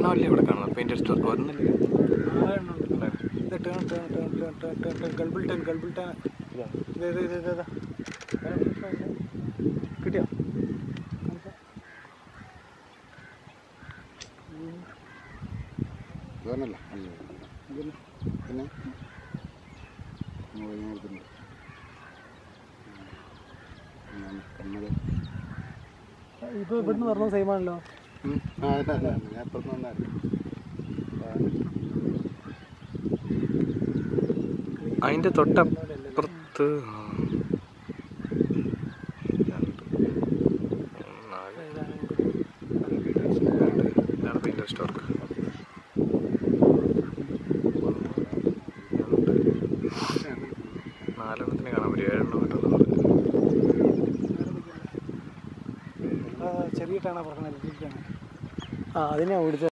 ഒരെണ്ണമല്ലേ ഇവിടെ കാണുന്നത് painted stork ഒരെണ്ണല്ലേ ഇത് tern tern tern tern tern tern tern gull bill tern gull bill tern ഇത് ഇത് ഇത് ഇത് ഇതാ. കിട്ടിയോ ഇതന്നല്ല പിന്നെ എടുക്കുന്നു കണ്ണത് ഇപ്പോൾ ഇവിടുന്ന് പറഞ്ഞ സെയിം ആണല്ലോ ആ അല്ല അല്ല ഞാൻ ഇപ്പുറത്ത് വന്നായിരുന്നു അതിൻ്റെ തൊട്ടപ്പുറത്ത് ആ. രണ്ട്, നാല് ഇതാണ് പെയിൻറ്റഡ് സ്റ്റോർക്ക് നാലെണ്ണത്തിന് കാണാൻ പറ്റും ഏഴെണ്ണം കിട്ടുന്നത് ആ, ചെറിയ ടേണാ പറഞ്ഞത് ആ അതിനെ ഓടിച്ച